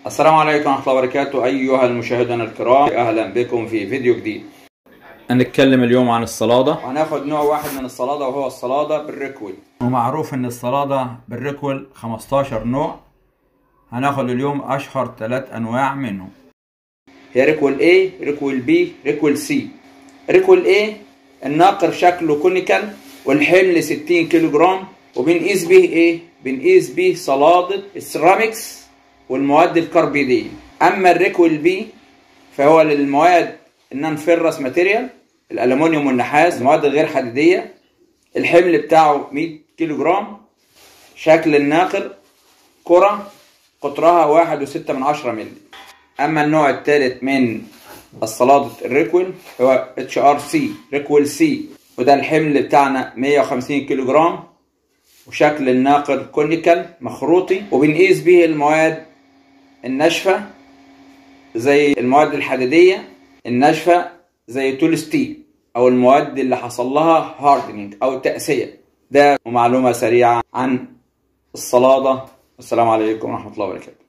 السلام عليكم ورحمة الله وبركاته أيها المشاهدون الكرام أهلا بكم في فيديو جديد هنتكلم اليوم عن الصلادة وهناخد نوع واحد من الصلادة وهو الصلادة بالريكويل ومعروف ان الصلادة بالريكويل 15 نوع هناخد اليوم اشهر ثلاث انواع منهم هي ريكويل A ريكويل B ريكويل C ريكويل A الناقر شكله كونيكال والحمل 60 كيلو جرام وبنقيس به ايه بنقيس به صلادة السيراميكس والمواد الكربيدية اما الريكويل B فهو للمواد النون فيرس ماتيريال الالومنيوم والنحاس المواد الغير حديديه الحمل بتاعه 100 كيلو جرام شكل الناقر كرة قطرها واحد وستة من عشرة مللي أما النوع الثالث من الصلادة الريكويل هو اتش ار سي ريكويل سي وده الحمل بتاعنا 150 كيلو جرام وشكل الناقر كونيكال مخروطي وبنقيس به المواد الناشفة زي المواد الحديدية الناشفة زي تول ستيل أو المواد اللي حصل لها هاردنينج أو تأسية ده معلومة سريعة عن الصلادة والسلام عليكم ورحمة الله وبركاته